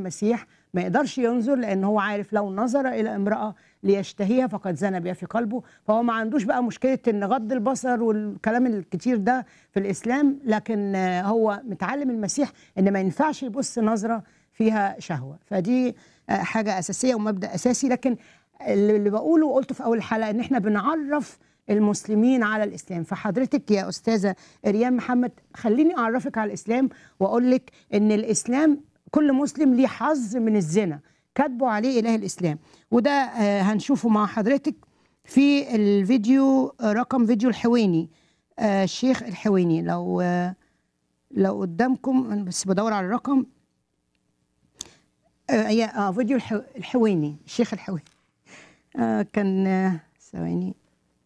المسيح ما يقدرش ينظر لان هو عارف لو نظر الى امراه ليشتهيها فقد زنى بها في قلبه فهو ما عندوش بقى مشكله ان غض البصر والكلام الكتير ده في الاسلام لكن آه، هو متعلم المسيح ان ما ينفعش يبص نظره فيها شهوه فدي آه، حاجه اساسيه ومبدا اساسي لكن اللي اللي بقوله وقلته في اول الحلقه ان احنا بنعرف المسلمين على الاسلام فحضرتك يا استاذه ريان محمد خليني اعرفك على الاسلام واقول لك ان الاسلام كل مسلم ليه حظ من الزنا كاتبه عليه اله الاسلام وده آه، هنشوفه مع حضرتك في الفيديو آه، رقم فيديو الحويني آه، الشيخ الحويني لو آه، لو قدامكم أنا بس بدور على الرقم آه يا- اه فيديو الحو... الحويني الشيخ الحويني آه كان آه، ثواني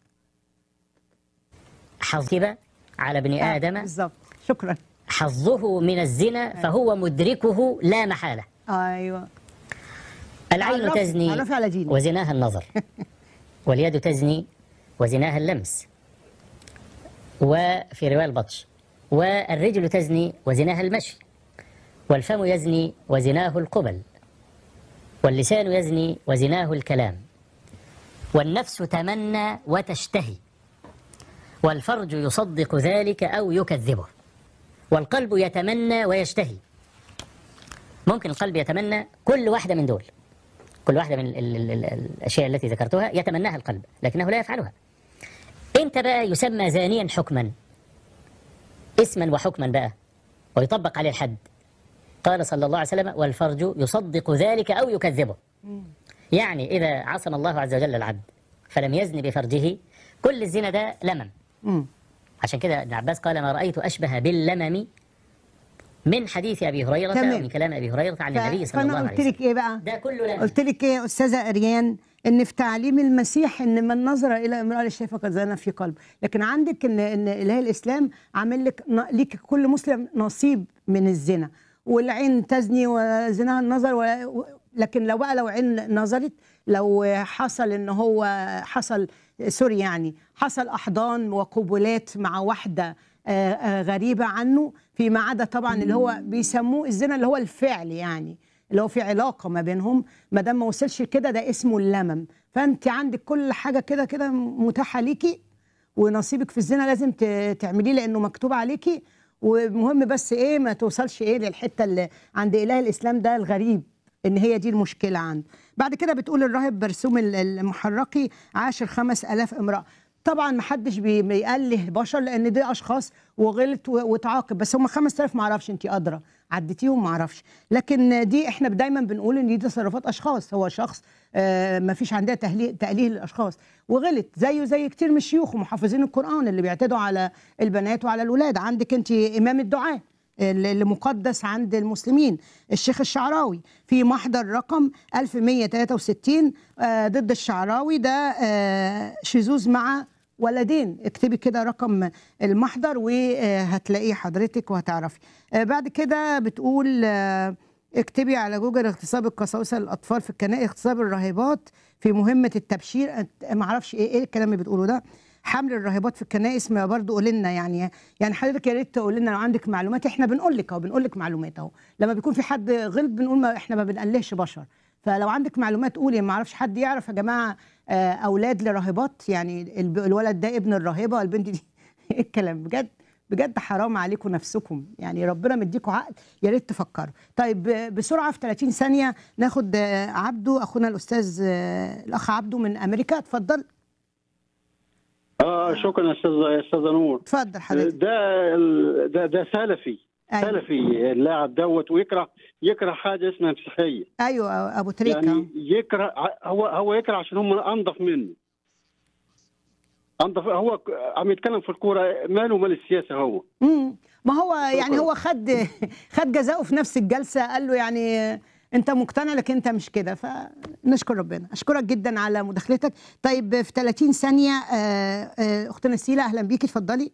حظب على ابن آه آدم بالظبط شكرا حظه من الزنا فهو مدركه لا محالة ايوه العين عرفي- تزني عرفي على دينك. وزناها النظر واليد تزني وزناها اللمس وفي رواية البطش والرجل تزني وزناها المشي والفم يزني وزناه القبل واللسان يزني وزناه الكلام والنفس تمنى وتشتهي والفرج يصدق ذلك أو يكذبه والقلب يتمنى ويشتهي ممكن القلب يتمنى كل واحدة من دول كل واحدة من ال ال ال ال الأشياء التي ذكرتها يتمناها القلب لكنه لا يفعلها أنت بقى يسمى زانيا حكما اسما وحكما بقى ويطبق عليه الحد قال صلى الله عليه وسلم والفرج يصدق ذلك أو يكذبه يعني إذا عصم الله عز وجل العبد فلم يزن بفرجه كل الزنا ده لمم مم. عشان كده ابن عباس قال ما رأيت أشبه باللمم من حديث أبي هريرة تمام. ومن كلام أبي هريرة عن ف- النبي صلى الله فانا عليه قلت وسلم لك ايه بقى ده كله لمم قلت لك ايه يا استاذه اريان ان في تعليم المسيح ان من نظر الى امراه للشيء فقد زنى في قلب لكن عندك ان ان اله الاسلام عامل لك ن- ليك كل مسلم نصيب من الزنا والعين تزني وزناها النظر و... و- لكن لو بقى لو عين نظرت لو حصل ان هو حصل سوري يعني حصل احضان وقبلات مع واحده آه، آه، غريبه عنه فيما عدا طبعا اللي هو بيسموه الزنا اللي هو الفعل يعني اللي هو في علاقه ما بينهم ما دام ما وصلش كده ده اسمه اللمم فانت عندك كل حاجه كده كده متاحه ليكي ونصيبك في الزنا لازم ت- تعمليه لانه مكتوب عليكي ومهم بس ايه ما توصلش ايه للحته اللي عند اله الاسلام ده الغريب ان هي دي المشكله عنده بعد كده بتقول الراهب برسوم ال- المحرقي عاشر خمس الاف امراه طبعا ما حدش بي- بيأله بشر لان دي اشخاص وغلط و- وتعاقب بس هم 5000 ما اعرفش انت ادرى عديتيهم ما اعرفش لكن دي احنا دايما بنقول ان دي تصرفات اشخاص هو شخص آه ما فيش عندنا تهليه تأليه للاشخاص وغلط زيه زي كتير من الشيوخ ومحافظين القران اللي بيعتدوا على البنات وعلى الاولاد عندك انت امام الدعاه اللي مقدس عند المسلمين الشيخ الشعراوي في محضر رقم 1163 آه، ضد الشعراوي ده آه، شذوذ مع ولدين اكتبي كده رقم المحضر وهتلاقيه حضرتك وهتعرفي آه، بعد كده بتقول آه، اكتبي على جوجل اغتصاب القساوسه للاطفال في الكنائس اغتصاب الراهبات في مهمه التبشير أنت- ما اعرفش ايه ايه الكلام اللي بتقوله ده حمل الراهبات في الكنائس ما برضه قول لنا يعني يعني حضرتك يا ريت تقول لنا لو عندك معلومات احنا بنقول لك اهو بنقول لك معلومات اهو لما بيكون في حد غلط بنقول ما احنا ما بنقلهش بشر فلو عندك معلومات قولي ما اعرفش حد يعرف يا جماعه آه، اولاد لراهبات يعني الب- الولد ده ابن الراهبه البنت دي ايه الكلام بجد بجد حرام عليكم نفسكم يعني ربنا مديكم عقل يا ريت تفكروا طيب ب- بسرعه في 30 ثانيه ناخد آه، عبده اخونا الاستاذ آه، الاخ عبده من امريكا اتفضل اه شكرا يا استاذ يا استاذ نور اتفضل حضرتك ده ال- ده ده سلفي أيوة. سلفي اللاعب دوت ويكره يكره حاجه اسمها مسيحيه ايوه ابو تريكه يعني يكره هو هو يكره عشان هم انظف منه انظف هو ك- عم يتكلم في الكوره ماله مال السياسه هو امم ما هو يعني شكراً. هو خد خد جزاؤه في نفس الجلسه قال له يعني انت مقتنع لكن انت مش كده فنشكر ربنا اشكرك جدا على مداخلتك طيب في 30 ثانيه آه، آه، اختنا سيلا اهلا بيكي اتفضلي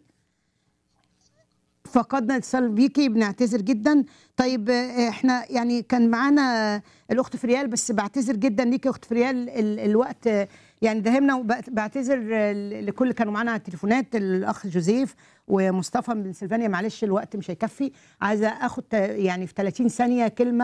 فقدنا اتصال بيكي بنعتذر جدا طيب آه، احنا يعني كان معانا الاخت فريال بس بعتذر جدا ليكي يا اخت فريال ال- الوقت آه، يعني دهمنا وبعتذر آه، لكل كانوا معانا على التليفونات الاخ جوزيف ومصطفى من سلفانيا معلش الوقت مش هيكفي عايزه اخد ت- يعني في 30 ثانيه كلمه